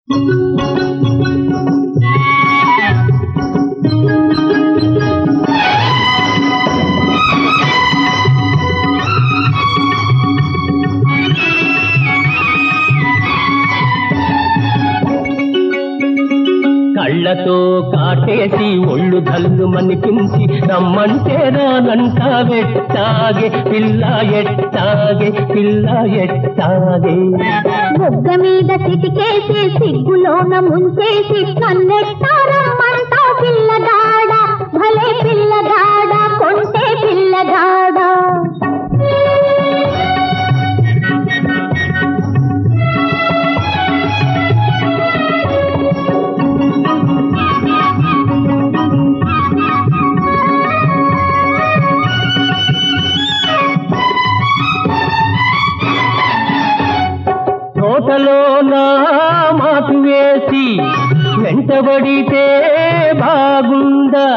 కళ్ళతో కాటేసి ఒళ్ళు ధల్లు మనిపించి రమ్మంటే రానంట వెట్టాగే పిల్ల ఎట్టాగే పిల్ల ఎట్టాగే బుగ్గ మీద చిటికేసి సిగ్గులోన ముంచేసి కన్నెట్టారమ్మంటా పిల్లగాడ భలే పిల్లగాడ కొంటే పిల్లగాడ తోటలో నా మాటు వేసి వెంటబడితే బాగుందా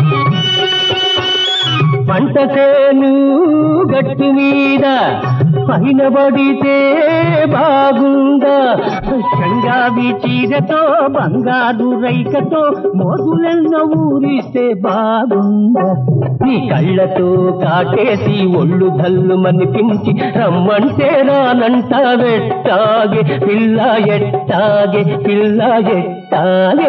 పంట చేను గట్టు మీద పైన పడితే బాగుందా చంగావి చీరతో బంగారు రైకతో మోగులెన్న ఊరిస్తే బాగుందా నీ కళ్ళతో కాటేసి ఒళ్ళు ధల్లు మనిపించి రమ్మంటే రానంట వెట్టాగే పిల్ల ఎట్టాగే పిల్ల ఎట్టాగే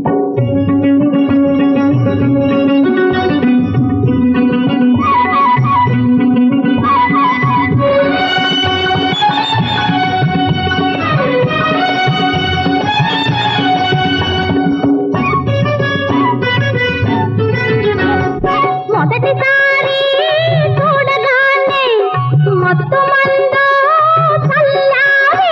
మొదటిసారి చూడగానే మొత్తమందో చల్లారి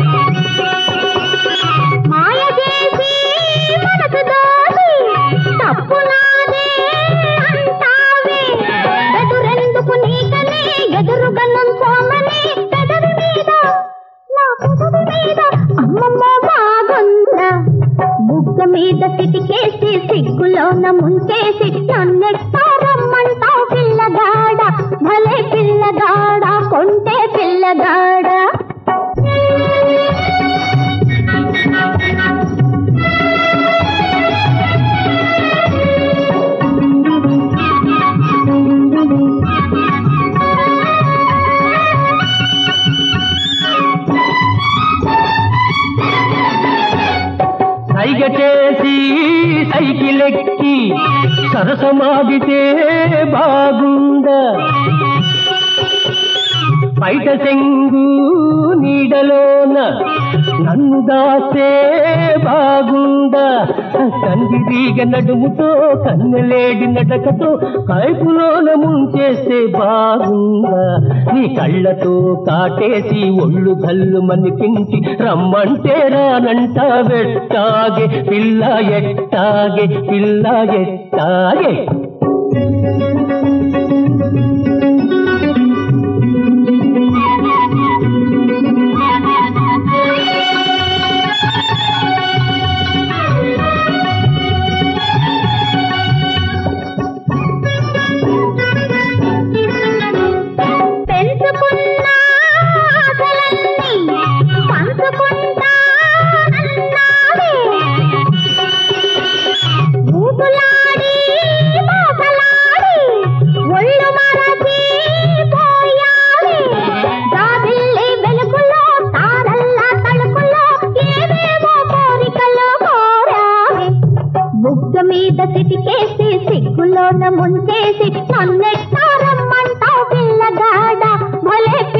మాయ చేసి మనసు దోసి తప్పు నాదే అంటావే ఎదురెందుకు నీకనే ఎదురుగా నుంచోమని పెదవి మీద నా పెదవి మీద అమ్మమ్మ బాగుందా బుగ్గ మీద చిటికేసి సిగ్గులోన ముంచేసి నన్నెట్టారమ్మంటావు పిల్లగాడ భలే పిల్లగాడ కొంటే పిల్లగాడ సైగ చేసి సైకిల్ ఎక్కి సరసమాగితే బాగుందా బయట చెంగు నీడలోన నన్ను దాస్తే బాగుందా కందిరీగ నడుముతో కన్నెలేడి నడకతో కైపులోన ముంచేస్తే బాగుందా నీ కళ్ళతో కాటేసి ఒళ్ళు కళ్ళు మనిపించి రమ్మంటే రానంట వెట్టాగే పిల్ల ఎట్టాగే పిల్ల ఎట్టాగే పెంచుకున్న ఆశలన్నీ పంచుకుంటానన్నావే ఊపులాడి మోసలాడి ఒళ్ళు మరచి పోయావే జాబిల్లి వెలుగులో తారల్లా తలుపులో ఏవేవో కోరికలు కోరావే బుగ్గ మీద చిటికేసి సిగ్గులోన ముంచేసి నన్నెట్టారమ్మంటావు పిల్లగాడ భలే